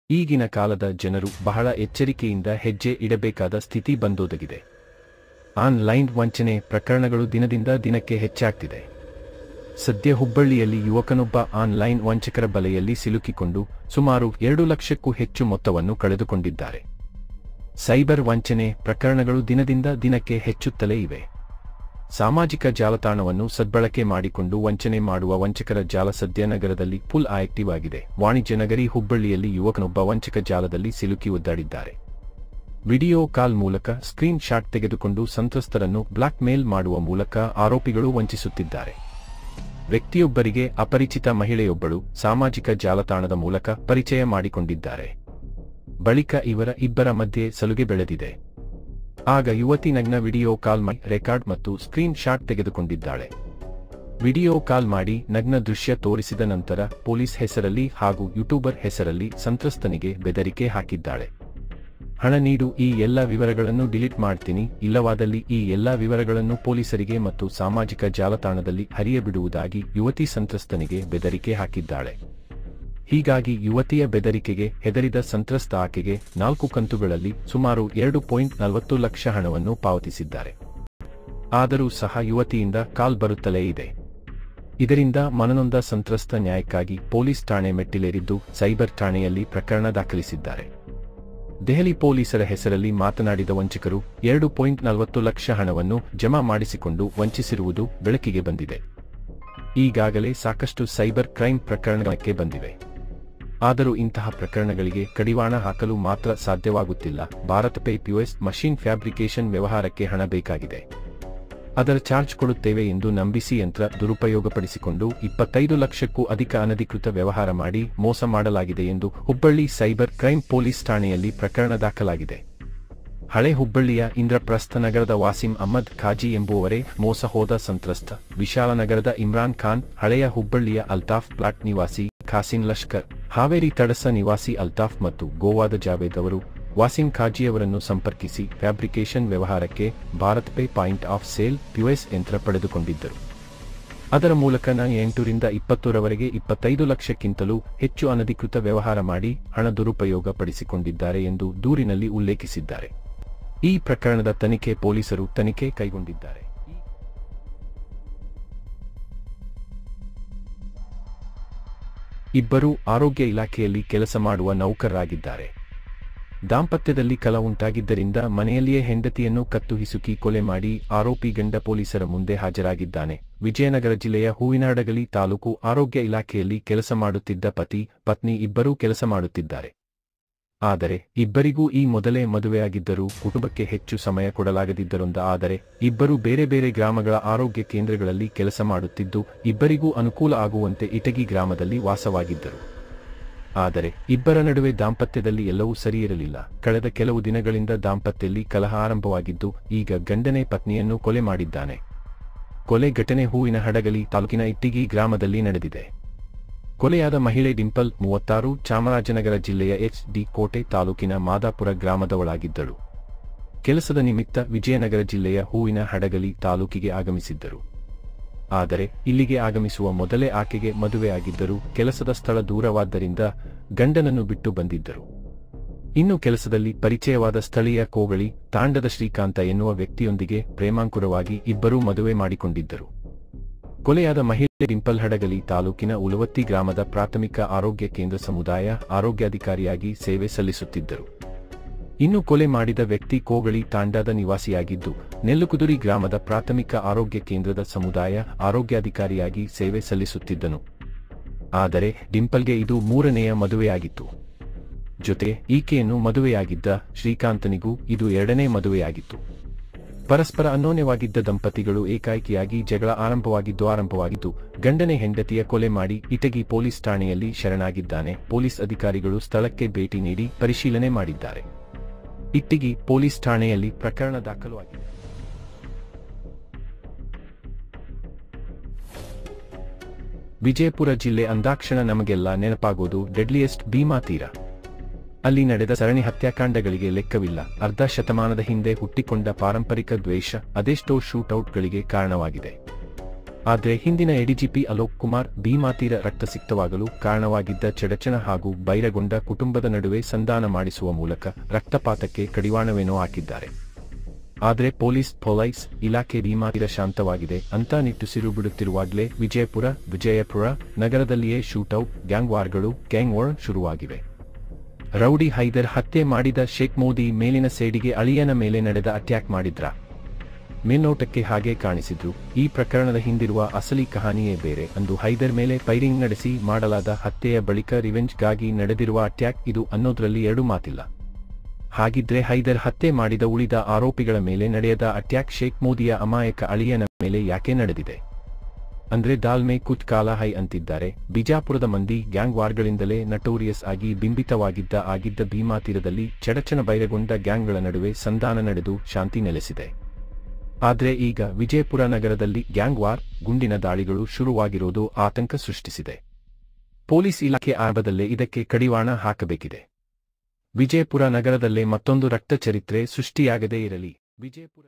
ಈಗಿನ ಕಾಲದ ಜನರು ಬಹಳ ಎಚ್ಚರಿಕೆಯಿಂದ ಹೆಜ್ಜೆ ಇಡಬೇಕಾದ ಸ್ಥಿತಿ ಬಂದೊದಗಿದೆ ಆನ್ಲೈನ್ ವಂಚನೆ ಪ್ರಕರಣಗಳು ದಿನದಿಂದ ದಿನಕ್ಕೆ ಹೆಚ್ಚಾಗ್ತಿದೆ ಸದ್ಯ ಹುಬ್ಬಳ್ಳಿಯಲ್ಲಿ ಯುವಕನೊಬ್ಬ ಆನ್ಲೈನ್ ವಂಚಕರ ಬಲೆಯಲ್ಲಿ ಸಿಲುಕಿಕೊಂಡು ಸುಮಾರು ಎರಡು ಲಕ್ಷಕ್ಕೂ ಹೆಚ್ಚು ಮೊತ್ತವನ್ನು ಕಳೆದುಕೊಂಡಿದ್ದಾರೆ ಸೈಬರ್ ವಂಚನೆ ಪ್ರಕರಣಗಳು ದಿನದಿಂದ ದಿನಕ್ಕೆ ಹೆಚ್ಚುತ್ತಲೇ ಇವೆ ಸಾಮಾಜಿಕ ಜಾಲತಾಣವನ್ನು ಸದ್ಬಳಕೆ ಮಾಡಿಕೊಂಡು ವಂಚನೆ ಮಾಡುವ ವಂಚಕರ ಜಾಲ ಸದ್ಯ ನಗರದಲ್ಲಿ ಫುಲ್ ಆಕ್ಟಿವ್ ಆಗಿದೆ ವಾಣಿಜ್ಯ ನಗರಿ ಹುಬ್ಬಳ್ಳಿಯಲ್ಲಿ ಯುವಕನೊಬ್ಬ ವಂಚಕ ಜಾಲದಲ್ಲಿ ಸಿಲುಕಿ ಒದ್ದಾಡಿದ್ದಾರೆ ವಿಡಿಯೋ ಕಾಲ್ ಮೂಲಕ ಸ್ಕ್ರೀನ್ ಶಾಟ್ ತೆಗೆದುಕೊಂಡು ಸಂತ್ರಸ್ತರನ್ನು ಬ್ಲಾಕ್ ಮೇಲ್ ಮಾಡುವ ಮೂಲಕ ಆರೋಪಿಗಳು ವಂಚಿಸುತ್ತಿದ್ದಾರೆ ವ್ಯಕ್ತಿಯೊಬ್ಬರಿಗೆ ಅಪರಿಚಿತ ಮಹಿಳೆಯೊಬ್ಬಳು ಸಾಮಾಜಿಕ ಜಾಲತಾಣದ ಮೂಲಕ ಪರಿಚಯ ಮಾಡಿಕೊಂಡಿದ್ದಾರೆ ಬಳಿಕ ಇವರ ಇಬ್ಬರ ಮಧ್ಯೆ ಸಲುಗೆ ಬೆಳೆದಿದೆ ಆಗ ಯುವತಿ ನಗ್ನ ವಿಡಿಯೋ ಕಾಲ್ ಮಾಡಿ ರೆಕಾರ್ಡ್ ಮತ್ತು ಸ್ಕ್ರೀನ್ ಶಾಟ್ ತೆಗೆದುಕೊಂಡಿದ್ದಾಳೆ ವಿಡಿಯೋ ಕಾಲ್ ಮಾಡಿ ನಗ್ನ ದೃಶ್ಯ ತೋರಿಸಿದ ನಂತರ ಪೊಲೀಸ್ ಹೆಸರಲ್ಲಿ ಹಾಗೂ ಯೂಟ್ಯೂಬರ್ ಹೆಸರಲ್ಲಿ ಸಂತ್ರಸ್ತನಿಗೆ ಬೆದರಿಕೆ ಹಾಕಿದ್ದಾಳೆ ಹಣ ನೀಡು ಈ ಎಲ್ಲ ವಿವರಗಳನ್ನು ಡಿಲೀಟ್ ಮಾಡ್ತೀನಿ ಇಲ್ಲವಾದಲ್ಲಿ ಈ ಎಲ್ಲ ವಿವರಗಳನ್ನು ಪೊಲೀಸರಿಗೆ ಮತ್ತು ಸಾಮಾಜಿಕ ಜಾಲತಾಣದಲ್ಲಿ ಹರಿಯಬಿಡುವುದಾಗಿ ಯುವತಿ ಸಂತ್ರಸ್ತನಿಗೆ ಬೆದರಿಕೆ ಹಾಕಿದ್ದಾಳೆ ಹೀಗಾಗಿ ಯುವತಿಯ ಬೆದರಿಕೆಗೆ ಹೆದರಿದ ಸಂತ್ರಸ್ತ ಆಕೆಗೆ ನಾಲ್ಕು ಕಂತುಗಳಲ್ಲಿ ಸುಮಾರು ಎರಡು ಪಾಯಿಂಟ್ ನಲವತ್ತು ಲಕ್ಷ ಹಣವನ್ನು ಪಾವತಿಸಿದ್ದಾರೆ ಆದರೂ ಸಹ ಯುವತಿಯಿಂದ ಕಾಲ್ ಬರುತ್ತಲೇ ಇದೆ ಇದರಿಂದ ಮನನೊಂದ ಸಂತ್ರಸ್ತ ನ್ಯಾಯಕ್ಕಾಗಿ ಪೊಲೀಸ್ ಠಾಣೆ ಮೆಟ್ಟಿಲೇರಿದ್ದು ಸೈಬರ್ ಠಾಣೆಯಲ್ಲಿ ಪ್ರಕರಣ ದಾಖಲಿಸಿದ್ದಾರೆ ದೆಹಲಿ ಪೊಲೀಸರ ಹೆಸರಲ್ಲಿ ಮಾತನಾಡಿದ ವಂಚಕರು ಎರಡು ಪಾಯಿಂಟ್ ನಲವತ್ತು ಲಕ್ಷ ಹಣವನ್ನು ಜಮಾ ಮಾಡಿಸಿಕೊಂಡು ವಂಚಿಸಿರುವುದು ಬೆಳಕಿಗೆ ಬಂದಿದೆ ಈಗಾಗಲೇ ಸಾಕಷ್ಟು ಸೈಬರ್ ಕ್ರೈಮ್ ಪ್ರಕರಣಕ್ಕೆ ಬಂದಿವೆ ಆದರೂ ಇಂತಹ ಪ್ರಕರಣಗಳಿಗೆ ಕಡಿವಾಣ ಹಾಕಲು ಮಾತ್ರ ಸಾಧ್ಯವಾಗುತ್ತಿಲ್ಲ Bharat Pe POS machine fabrication ವ್ಯವಹಾರಕ್ಕೆ ಹಣ ಬೇಕಾಗಿದೆ ಅದರ ಚಾರ್ಜ್ ಕೊಡುತ್ತೇವೆ ಎಂದು ನಂಬಿಸಿ ಯಂತ್ರ ದುರುಪಯೋಗಪಡಿಸಿಕೊಂಡು ಇಪ್ಪತ್ತೈದು ಲಕ್ಷಕ್ಕೂ ಅಧಿಕ ಅನಧಿಕೃತ ವ್ಯವಹಾರ ಮಾಡಿ ಮೋಸ ಮಾಡಲಾಗಿದೆ ಎಂದು ಹುಬ್ಬಳ್ಳಿ ಸೈಬರ್ ಕ್ರೈಮ್ ಪೊಲೀಸ್ ಠಾಣೆಯಲ್ಲಿ ಪ್ರಕರಣ ದಾಖಲಾಗಿದೆ ಹಳೆ ಹುಬ್ಬಳ್ಳಿಯ ಇಂದ್ರಪ್ರಸ್ಥ ನಗರದ ವಾಸಿಂ ಅಹ್ಮದ್ ಖಾಜಿ ಎಂಬುವರೇ ಮೋಸ ಹೋದ ಸಂತ್ರಸ್ತ ವಿಶಾಲನಗರದ ಇಮ್ರಾನ್ ಖಾನ್ ಹಳೆಯ ಹುಬ್ಬಳ್ಳಿಯ ಅಲ್ತಾಫ್ ಪ್ಲಾಟ್ ನಿವಾಸಿ ಖಾಸಿನ್ ಲಷ್ಕರ್ ಹಾವೇರಿ ತಡಸ ನಿವಾಸಿ ಅಲ್ತಾಫ್ ಮತ್ತು ಗೋವಾದ ಜಾವೇದ್ ಅವರು ವಾಸಿಂ ಖಾಜಿಯವರನ್ನು ಸಂಪರ್ಕಿಸಿ ಫ್ಯಾಬ್ರಿಕೇಶನ್ ವ್ಯವಹಾರಕ್ಕೆ Bharat Pe point of sale POS ಯಂತ್ರ ಪಡೆದುಕೊಂಡಿದ್ದರು ಅದರ ಮೂಲಕ ನ ಎಂಟರಿಂದ ಇಪ್ಪತ್ತರವರೆಗೆ ಇಪ್ಪತ್ತೈದು ಲಕ್ಷಕ್ಕಿಂತಲೂ ಹೆಚ್ಚು ಅನಧಿಕೃತ ವ್ಯವಹಾರ ಮಾಡಿ ಹಣ ದುರುಪಯೋಗ ಪಡಿಸಿಕೊಂಡಿದ್ದಾರೆ ಎಂದು ದೂರಿನಲ್ಲಿ ಉಲ್ಲೇಖಿಸಿದ್ದಾರೆ ಈ ಪ್ರಕರಣದ ತನಿಖೆ ಪೊಲೀಸರು ತನಿಖೆ ಕೈಗೊಂಡಿದ್ದಾರೆ ಇಬ್ಬರೂ ಆರೋಗ್ಯ ಇಲಾಖೆಯಲ್ಲಿ ಕೆಲಸ ಮಾಡುವ ನೌಕರರಾಗಿದ್ದಾರೆ ದಾಂಪತ್ಯದಲ್ಲಿ ಕಲ ಉಂಟಾಗಿದ್ದರಿಂದ ಮನೆಯಲ್ಲಿಯೇ ಹೆಂಡತಿಯನ್ನು ಕತ್ತು ಹಿಸುಕಿ ಕೊಲೆ ಮಾಡಿ ಆರೋಪಿ ಗಂಡ ಪೊಲೀಸರ ಮುಂದೆ ಹಾಜರಾಗಿದ್ದಾನೆ ವಿಜಯನಗರ ಜಿಲ್ಲೆಯ ಹೂವಿನಹಡಗಲಿ ತಾಲೂಕು ಆರೋಗ್ಯ ಇಲಾಖೆಯಲ್ಲಿ ಕೆಲಸ ಮಾಡುತ್ತಿದ್ದ ಪತಿ ಪತ್ನಿ ಇಬ್ಬರೂ ಕೆಲಸ ಮಾಡುತ್ತಿದ್ದಾರೆ ಆದರೆ ಇಬ್ಬರಿಗೂ ಈ ಮೊದಲೇ ಮದುವೆಯಾಗಿದ್ದರೂ ಕುಟುಂಬಕ್ಕೆ ಹೆಚ್ಚು ಸಮಯ ಕೊಡಲಾಗದಿದ್ದರೊಂದ ಆದರೆ ಇಬ್ಬರು ಬೇರೆ ಬೇರೆ ಗ್ರಾಮಗಳ ಆರೋಗ್ಯ ಕೇಂದ್ರಗಳಲ್ಲಿ ಕೆಲಸ ಮಾಡುತ್ತಿದ್ದು ಇಬ್ಬರಿಗೂ ಅನುಕೂಲ ಆಗುವಂತೆ ಇಟಗಿ ಗ್ರಾಮದಲ್ಲಿ ವಾಸವಾಗಿದ್ದರು ಆದರೆ ಇಬ್ಬರ ನಡುವೆ ದಾಂಪತ್ಯದಲ್ಲಿ ಎಲ್ಲವೂ ಸರಿಯಿರಲಿಲ್ಲ ಕಳೆದ ಕೆಲವು ದಿನಗಳಿಂದ ದಾಂಪತ್ಯದಲ್ಲಿ ಕಲಹ ಆರಂಭವಾಗಿದ್ದು ಈಗ ಗಂಡನೇ ಪತ್ನಿಯನ್ನು ಕೊಲೆ ಮಾಡಿದ್ದಾನೆ ಕೊಲೆ ಘಟನೆ ಹೂವಿನ ಹಡಗಲಿ ತಾಲೂಕಿನ ಇಟ್ಟಿಗಿ ಗ್ರಾಮದಲ್ಲಿ ನಡೆದಿದೆ ಕೊಲೆಯಾದ ಮಹಿಳೆ ಡಿಂಪಲ್ ಮೂವತ್ತಾರು ಚಾಮರಾಜನಗರ ಜಿಲ್ಲೆಯ ಎಚ್ ಡಿ ಕೋಟೆ ತಾಲೂಕಿನ ಮಾದಾಪುರ ಗ್ರಾಮದವಳಾಗಿದ್ದಳು ಕೆಲಸದ ನಿಮಿತ್ತ ವಿಜಯನಗರ ಜಿಲ್ಲೆಯ ಹೂವಿನ ಹಡಗಲಿ ತಾಲೂಕಿಗೆ ಆಗಮಿಸಿದ್ದರು ಆದರೆ ಇಲ್ಲಿಗೆ ಆಗಮಿಸುವ ಮೊದಲೇ ಆಕೆಗೆ ಮದುವೆಯಾಗಿದ್ದರೂ ಕೆಲಸದ ಸ್ಥಳ ದೂರವಾದ್ದರಿಂದ ಗಂಡನನ್ನು ಬಿಟ್ಟು ಬಂದಿದ್ದರು ಇನ್ನು ಕೆಲಸದಲ್ಲಿ ಪರಿಚಯವಾದ ಸ್ಥಳೀಯ ಕೋಗಳಿ ತಾಂಡದ ಶ್ರೀಕಾಂತ ಎನ್ನುವ ವ್ಯಕ್ತಿಯೊಂದಿಗೆ ಪ್ರೇಮಾಂಕುರವಾಗಿ ಇಬ್ಬರೂ ಮದುವೆ ಮಾಡಿಕೊಂಡಿದ್ದರು ಕೊಲೆಯಾದ ಮಹಿಳೆ ಡಿಂಪಲ್ ಹಡಗಲಿ ತಾಲೂಕಿನ ಉಲವತ್ತಿ ಗ್ರಾಮದ ಪ್ರಾಥಮಿಕ ಆರೋಗ್ಯ ಕೇಂದ್ರ ಸಮುದಾಯ ಆರೋಗ್ಯಾಧಿಕಾರಿಯಾಗಿ ಸೇವೆ ಸಲ್ಲಿಸುತ್ತಿದ್ದರು ಇನ್ನು ಕೊಲೆ ಮಾಡಿದ ವ್ಯಕ್ತಿ ಕೋಗಳಿ ತಾಂಡಾದ ನಿವಾಸಿಯಾಗಿದ್ದು ನೆಲ್ಲುಕುದುರಿ ಗ್ರಾಮದ ಪ್ರಾಥಮಿಕ ಆರೋಗ್ಯ ಕೇಂದ್ರದ ಸಮುದಾಯ ಆರೋಗ್ಯಾಧಿಕಾರಿಯಾಗಿ ಸೇವೆ ಸಲ್ಲಿಸುತ್ತಿದ್ದನು ಆದರೆ ಡಿಂಪಲ್ಗೆ ಇದು ಮೂರನೆಯ ಮದುವೆಯಾಗಿತ್ತು ಜೊತೆ ಈಕೆಯನ್ನು ಮದುವೆಯಾಗಿದ್ದ ಶ್ರೀಕಾಂತನಿಗೂ ಇದು ಎರಡನೇ ಮದುವೆಯಾಗಿತ್ತು ಪರಸ್ಪರ ಅನ್ಯೋನ್ಯವಾಗಿದ್ದ ದಂಪತಿಗಳು ಏಕಾಏಕಿಯಾಗಿ ಜಗಳ ಆರಂಭವಾಗಿದ್ದು ಆರಂಭವಾಗಿದ್ದು ಗಂಡನೆ ಹೆಂಡತಿಯ ಕೊಲೆ ಮಾಡಿ ಇಟಗಿ ಪೊಲೀಸ್ ಠಾಣೆಯಲ್ಲಿ ಶರಣಾಗಿದ್ದಾನೆ ಪೊಲೀಸ್ ಅಧಿಕಾರಿಗಳು ಸ್ಥಳಕ್ಕೆ ಭೇಟಿ ನೀಡಿ ಪರಿಶೀಲನೆ ಮಾಡಿದ್ದಾರೆ ಇಟ್ಟಿಗಿ ಪೊಲೀಸ್ ಠಾಣೆಯಲ್ಲಿ ಪ್ರಕರಣ ದಾಖಲು ಆಗಿದೆ ವಿಜಯಪುರ ಜಿಲ್ಲೆ ಅಂದಾಕ್ಷಣ ನಮಗೆಲ್ಲ ನೆನಪಾಗೋದು ಡೆಡ್ಲಿಯೆಸ್ಟ್ ಭೀಮಾ ತೀರ ಅಲ್ಲಿ ನಡೆದ ಸರಣಿ ಹತ್ಯಾಕಾಂಡಗಳಿಗೆ ಲೆಕ್ಕವಿಲ್ಲ ಅರ್ಧ ಶತಮಾನದ ಹಿಂದೆ ಹುಟ್ಟಿಕೊಂಡ ಪಾರಂಪರಿಕ ದ್ವೇಷ ಅದೆಷ್ಟೋ ಶೂಟೌಟ್ಗಳಿಗೆ ಕಾರಣವಾಗಿದೆ ಆದರೆ ಹಿಂದಿನ ಎಡಿಜಿಪಿ ಅಲೋಕ್ ಕುಮಾರ್ ಭೀಮಾತೀರ ರಕ್ತಸಿಕ್ತವಾಗಲು ಕಾರಣವಾಗಿದ್ದ ಚಡಚಣ ಹಾಗೂ ಬೈರಗೊಂಡ ಕುಟುಂಬದ ನಡುವೆ ಸಂಧಾನ ಮಾಡಿಸುವ ಮೂಲಕ ರಕ್ತಪಾತಕ್ಕೆ ಕಡಿವಾಣವೇನೋ ಹಾಕಿದ್ದಾರೆ ಆದರೆ ಪೊಲೀಸ್ ಪೊಲೈಸ್ ಇಲಾಖೆ ಭೀಮಾತೀರ ಶಾಂತವಾಗಿದೆ ಅಂತ ನಿಟ್ಟುಸಿರು ಬಿಡುತ್ತಿರುವಾಗಲೇ ವಿಜಯಪುರ ವಿಜಯಪುರ ನಗರದಲ್ಲಿಯೇ ಶೂಟೌಟ್ ಗ್ಯಾಂಗ್ ವಾರ್ಗಳು ಗ್ಯಾಂಗ್ ವಾರ್ ಶುರುವಾಗಿವೆ ರೌಡಿ ಹೈದರ್ ಹತ್ಯೆ ಮಾಡಿದ ಶೇಖ್ ಮೋದಿ ಮೇಲಿನ ಸೇಡಿಗೆ ಅಳಿಯನ ಮೇಲೆ ನಡೆದ ಅಟ್ಯಾಕ್ ಮಾಡಿದ್ರ ಮೇಲ್ನೋಟಕ್ಕೆ ಹಾಗೆ ಕಾಣಿಸಿದ್ರು ಈ ಪ್ರಕರಣದ ಹಿಂದಿರುವ ಅಸಲಿ ಕಹಾನಿಯೇ ಬೇರೆ ಅಂದು ಹೈದರ್ ಮೇಲೆ ಫೈರಿಂಗ್ ನಡೆಸಿ ಮಾಡಲಾದ ಹತ್ಯೆಯ ಬಳಿಕ ರಿವೆಂಜ್ಗಾಗಿ ನಡೆದಿರುವ ಅಟ್ಯಾಕ್ ಇದು ಅನ್ನೋದ್ರಲ್ಲಿ ಎರಡು ಮಾತಿಲ್ಲ ಹಾಗಿದ್ರೆ ಹೈದರ್ ಹತ್ಯೆ ಮಾಡಿದ ಉಳಿದ ಆರೋಪಿಗಳ ಮೇಲೆ ನಡೆಯದ ಅಟ್ಯಾಕ್ ಶೇಖ್ ಮೋದಿಯ ಅಮಾಯಕ ಅಳಿಯನ ಮೇಲೆ ಯಾಕೆ ನಡೆದಿದೆ ಅಂದ್ರೆ ದಾಲ್ಮೆ ಕುಚ್ ಕಾಲ ಹೈ ಅಂತಿದ್ದಾರೆ ಬಿಜಾಪುರದ ಮಂದಿ ಗ್ಯಾಂಗ್ ವಾರ್ಗಳಿಂದಲೇ ನಟೋರಿಯಸ್ ಆಗಿ ಬಿಂಬಿತವಾಗಿದ್ದ ಆಗಿದ್ದ ಭೀಮಾ ತೀರದಲ್ಲಿ ಚಡಚಣ ಬೈರಗೊಂಡ ಗ್ಯಾಂಗ್ಗಳ ನಡುವೆ ಸಂಧಾನ ನಡೆದು ಶಾಂತಿ ನೆಲೆಸಿದೆ ಆದ್ರೆ ಈಗ ವಿಜಯಪುರ ನಗರದಲ್ಲಿ ಗ್ಯಾಂಗ್ ವಾರ್ ಗುಂಡಿನ ದಾಳಿಗಳು ಶುರುವಾಗಿರುವುದು ಆತಂಕ ಸೃಷ್ಟಿಸಿದೆ ಪೊಲೀಸ್ ಇಲಾಖೆ ಆರಂಭದಲ್ಲೇ ಇದಕ್ಕೆ ಕಡಿವಾಣ ಹಾಕಬೇಕಿದೆ ವಿಜಯಪುರ ನಗರದಲ್ಲೇ ಮತ್ತೊಂದು ರಕ್ತ ಚರಿತ್ರೆ ಸೃಷ್ಟಿಯಾಗದೇ ಇರಲಿ ವಿಜಯಪುರ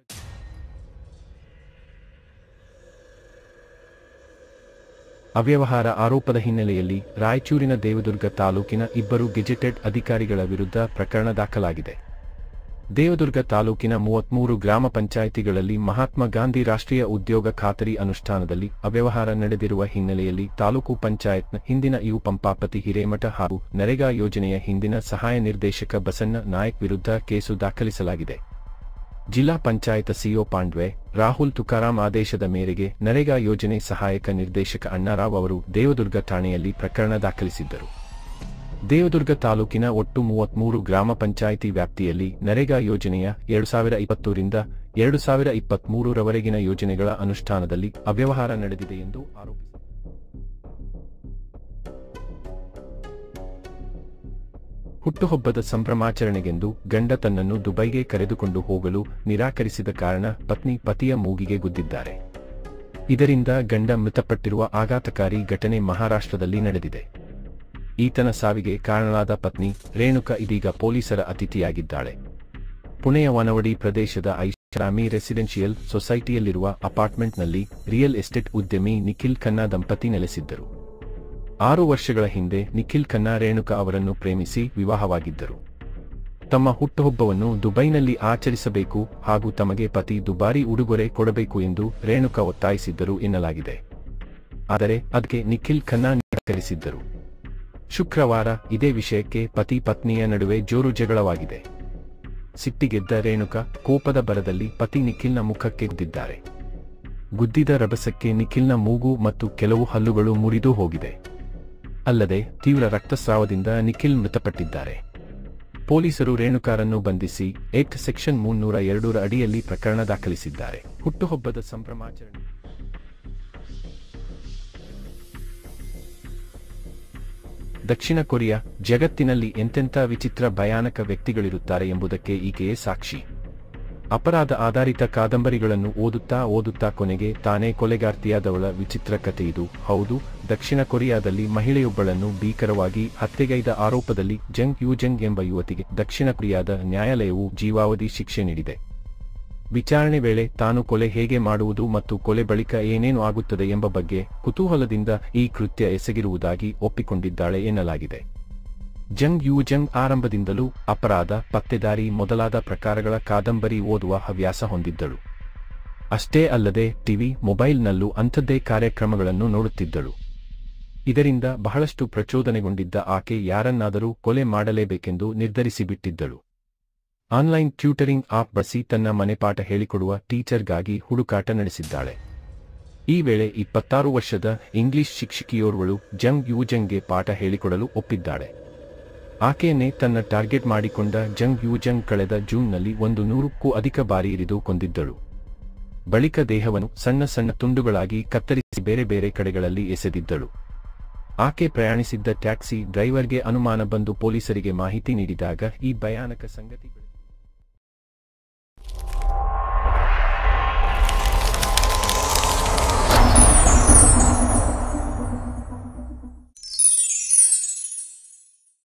ಅವ್ಯವಹಾರ ಆರೋಪದ ಹಿನ್ನೆಲೆಯಲ್ಲಿ ರಾಯಚೂರಿನ ದೇವದುರ್ಗ ತಾಲೂಕಿನ ಇಬ್ಬರು ಗೆಜೆಟೆಡ್ ಅಧಿಕಾರಿಗಳ ವಿರುದ್ಧ ಪ್ರಕರಣ ದಾಖಲಾಗಿದೆ ದೇವದುರ್ಗ ತಾಲೂಕಿನ ಮೂವತ್ಮೂರು ಗ್ರಾಮ ಪಂಚಾಯಿತಿಗಳಲ್ಲಿ ಮಹಾತ್ಮ ಗಾಂಧಿ ರಾಷ್ಟ್ರೀಯ ಉದ್ಯೋಗ ಖಾತರಿ ಅನುಷ್ಠಾನದಲ್ಲಿ ಅವ್ಯವಹಾರ ನಡೆದಿರುವ ಹಿನ್ನೆಲೆಯಲ್ಲಿ ತಾಲೂಕು ಪಂಚಾಯತ್ನ ಹಿಂದಿನ ಇವು ಪಂಪಾಪತಿ ಹಿರೇಮಠ ಹಾಗೂ ನರೇಗಾ ಯೋಜನೆಯ ಹಿಂದಿನ ಸಹಾಯ ನಿರ್ದೇಶಕ ಬಸಣ್ಣ ನಾಯಕ್ ವಿರುದ್ಧ ಕೇಸು ದಾಖಲಿಸಲಾಗಿದೆ ಜಿಲ್ಲಾ ಪಂಚಾಯತ ಸಿಒ ಪಾಂಡ್ವೆ ರಾಹುಲ್ ತುಕಾರಾಂ ಆದೇಶದ ಮೇರೆಗೆ ನರೇಗಾ ಯೋಜನೆ ಸಹಾಯಕ ನಿರ್ದೇಶಕ ಅಣ್ಣಾರಾವ್ ಅವರು ದೇವದುರ್ಗ ಠಾಣೆಯಲ್ಲಿ ಪ್ರಕರಣ ದಾಖಲಿಸಿದ್ದರು ದೇವದುರ್ಗ ತಾಲೂಕಿನ ಒಟ್ಟು ಮೂವತ್ಮೂರು ಗ್ರಾಮ ಪಂಚಾಯಿತಿ ವ್ಯಾಪ್ತಿಯಲ್ಲಿ ನರೇಗಾ ಯೋಜನೆಯ ಎರಡು ಸಾವಿರ ಇಪ್ಪತ್ತರಿಂದ ಎರಡು ಸಾವಿರ ಇಪ್ಪತ್ಮೂರರವರೆಗಿನ ಯೋಜನೆಗಳ ಅನುಷ್ಠಾನದಲ್ಲಿ ಅವ್ಯವಹಾರ ನಡೆದಿದೆ ಎಂದು ಆರೋಪಿಸಿದರು ಹುಟ್ಟುಹಬ್ಬದ ಸಂಭ್ರಮಾಚರಣೆಗೆಂದು ಗಂಡ ತನ್ನನ್ನು ದುಬೈಗೆ ಕರೆದುಕೊಂಡು ಹೋಗಲು ನಿರಾಕರಿಸಿದ ಕಾರಣ ಪತ್ನಿ ಪತಿಯ ಮೂಗಿಗೆ ಗುದ್ದಿದ್ದಾರೆ ಇದರಿಂದ ಗಂಡ ಮೃತಪಟ್ಟಿರುವ ಆಘಾತಕಾರಿ ಘಟನೆ ಮಹಾರಾಷ್ಟ್ರದಲ್ಲಿ ನಡೆದಿದೆ ಈತನ ಸಾವಿಗೆ ಕಾರಣವಾದ ಪತ್ನಿ ರೇಣುಕಾ ಇದೀಗ ಪೊಲೀಸರ ಅತಿಥಿಯಾಗಿದ್ದಾಳೆ ಪುಣೆಯ ವನವಡಿ ಪ್ರದೇಶದ ಐಷಾರಾಮಿ ರೆಸಿಡೆನ್ಷಿಯಲ್ ಸೊಸೈಟಿಯಲ್ಲಿರುವ ಅಪಾರ್ಟ್ಮೆಂಟ್ನಲ್ಲಿ ರಿಯಲ್ ಎಸ್ಟೇಟ್ ಉದ್ಯಮಿ ನಿಖಿಲ್ ಖನ್ನಾ ದಂಪತಿ ನೆಲೆಸಿದ್ದರು ಆರು ವರ್ಷಗಳ ಹಿಂದೆ ನಿಖಿಲ್ ಖನ್ನಾ ರೇಣುಕಾ ಅವರನ್ನು ಪ್ರೇಮಿಸಿ ವಿವಾಹವಾಗಿದ್ದರು ತಮ್ಮ ಹುಟ್ಟುಹಬ್ಬವನ್ನು ದುಬೈನಲ್ಲಿ ಆಚರಿಸಬೇಕು ಹಾಗೂ ತಮಗೆ ಪತಿ ದುಬಾರಿ ಉಡುಗೊರೆ ಕೊಡಬೇಕು ಎಂದು ರೇಣುಕಾ ಒತ್ತಾಯಿಸಿದ್ದರು ಎನ್ನಲಾಗಿದೆ ಆದರೆ ಅದಕ್ಕೆ ನಿಖಿಲ್ ಖನ್ನಾ ನಿರಾಕರಿಸಿದ್ದರು ಶುಕ್ರವಾರ ಇದೇ ವಿಷಯಕ್ಕೆ ಪತಿ ಪತ್ನಿಯ ನಡುವೆ ಜೋರು ಜಗಳವಾಗಿದೆ ಸಿಟ್ಟಿಗೆದ್ದ ರೇಣುಕಾ ಕೋಪದ ಬರದಲ್ಲಿ ಪತಿ ನಿಖಿಲ್ನ ಮುಖಕ್ಕೆ ಗುದ್ದಿದ್ದಾರೆ ಗುದ್ದಿದ ರಭಸಕ್ಕೆ ನಿಖಿಲ್ನ ಮೂಗು ಮತ್ತು ಕೆಲವು ಹಲ್ಲುಗಳು ಮುರಿದು ಹೋಗಿದೆ ಅಲ್ಲದೆ ತೀವ್ರ ರಕ್ತಸ್ರಾವದಿಂದ ನಿಖಿಲ್ ಮೃತಪಟ್ಟಿದ್ದಾರೆ ಪೊಲೀಸರು ರೇಣುಕಾರನ್ನು ಬಂಧಿಸಿ ಏಕ್ಟ್ ಸೆಕ್ಷನ್ ಮುನ್ನೂರ ಎರಡರ ಅಡಿಯಲ್ಲಿ ಪ್ರಕರಣ ದಾಖಲಿಸಿದ್ದಾರೆ ಹುಟ್ಟುಹಬ್ಬದ ಸಂಭ್ರಮಾಚರಣೆ ದಕ್ಷಿಣ ಕೊರಿಯಾ ಜಗತ್ತಿನಲ್ಲಿ ಎಂತೆಂಥ ವಿಚಿತ್ರ ಭಯಾನಕ ವ್ಯಕ್ತಿಗಳಿರುತ್ತಾರೆ ಎಂಬುದಕ್ಕೆ ಈಕೆಯೇ ಸಾಕ್ಷಿ ಅಪರಾಧ ಆಧಾರಿತ ಕಾದಂಬರಿಗಳನ್ನು ಓದುತ್ತಾ ಓದುತ್ತಾ ಕೊನೆಗೆ ತಾನೇ ಕೊಲೆಗಾರ್ತಿಯಾದವಳ ವಿಚಿತ್ರ ಕಥೆಯಿದು ಹೌದು ದಕ್ಷಿಣ ಕೊರಿಯಾದಲ್ಲಿ ಮಹಿಳೆಯೊಬ್ಬಳನ್ನು ಭೀಕರವಾಗಿ ಹತ್ಯೆಗೈದ ಆರೋಪದಲ್ಲಿ ಜಂಗ್ ಯೂಜಂಗ್ ಎಂಬ ಯುವತಿಗೆ ದಕ್ಷಿಣ ಕೊರಿಯಾದ ನ್ಯಾಯಾಲಯವು ಜೀವಾವಧಿ ಶಿಕ್ಷೆ ನೀಡಿದೆ ವಿಚಾರಣೆ ವೇಳೆ ತಾನು ಕೊಲೆ ಹೇಗೆ ಮಾಡುವುದು ಮತ್ತು ಕೊಲೆ ಬಳಿಕ ಏನೇನು ಆಗುತ್ತದೆ ಎಂಬ ಬಗ್ಗೆ ಕುತೂಹಲದಿಂದ ಈ ಕೃತ್ಯ ಎಸಗಿರುವುದಾಗಿ ಒಪ್ಪಿಕೊಂಡಿದ್ದಾಳೆ ಎನ್ನಲಾಗಿದೆ ಜಂಗ್ ಯು ಜಂಗ್ ಆರಂಭದಿಂದಲೂ ಅಪರಾಧ ಪತ್ತೆದಾರಿ ಮೊದಲಾದ ಪ್ರಕಾರಗಳ ಕಾದಂಬರಿ ಓದುವ ಹವ್ಯಾಸ ಹೊಂದಿದ್ದಳು ಅಷ್ಟೇ ಅಲ್ಲದೆ ಟಿವಿ ಮೊಬೈಲ್ನಲ್ಲೂ ಅಂಥದ್ದೇ ಕಾರ್ಯಕ್ರಮಗಳನ್ನು ನೋಡುತ್ತಿದ್ದಳು ಇದರಿಂದ ಬಹಳಷ್ಟು ಪ್ರಚೋದನೆಗೊಂಡಿದ್ದ ಆಕೆ ಯಾರನ್ನಾದರೂ ಕೊಲೆ ಮಾಡಲೇಬೇಕೆಂದು ನಿರ್ಧರಿಸಿಬಿಟ್ಟಿದ್ದಳು ಆನ್ಲೈನ್ ಟ್ಯೂಟರಿಂಗ್ ಆಪ್ ಬಳಸಿ ತನ್ನ ಮನೆಪಾಠ ಹೇಳಿಕೊಡುವ ಟೀಚರ್ಗಾಗಿ ಹುಡುಕಾಟ ನಡೆಸಿದ್ದಾಳೆ ಈ ವೇಳೆ ಇಪ್ಪತ್ತಾರು ವರ್ಷದ ಇಂಗ್ಲಿಷ್ ಶಿಕ್ಷಕಿಯೋರ್ವಳು ಜಂಗ್ ಯೂಜಂಗ್ಗೆ ಪಾಠ ಹೇಳಿಕೊಡಲು ಒಪ್ಪಿದ್ದಾಳೆ ಆಕೆಯನ್ನೇ ತನ್ನ ಟಾರ್ಗೆಟ್ ಮಾಡಿಕೊಂಡ ಜಂಗ್ ಯೂಜಂಗ್ ಕಳೆದ ಜೂನ್ನಲ್ಲಿ ಒಂದು ನೂರಕ್ಕೂ ಅಧಿಕ ಬಾರಿ ಇರಿದು ಕೊಂದಿದ್ದಳು ಬಳಿಕ ದೇಹವನ್ನು ಸಣ್ಣ ಸಣ್ಣ ತುಂಡುಗಳಾಗಿ ಕತ್ತರಿಸಿ ಬೇರೆ ಬೇರೆ ಕಡೆಗಳಲ್ಲಿ ಎಸೆದಿದ್ದಳು ಆಕೆ ಪ್ರಯಾಣಿಸಿದ್ದ ಟ್ಯಾಕ್ಸಿ ಡ್ರೈವರ್ಗೆ ಅನುಮಾನ ಬಂದು ಪೊಲೀಸರಿಗೆ ಮಾಹಿತಿ ನೀಡಿದಾಗ ಈ ಭಯಾನಕ ಸಂಗತಿ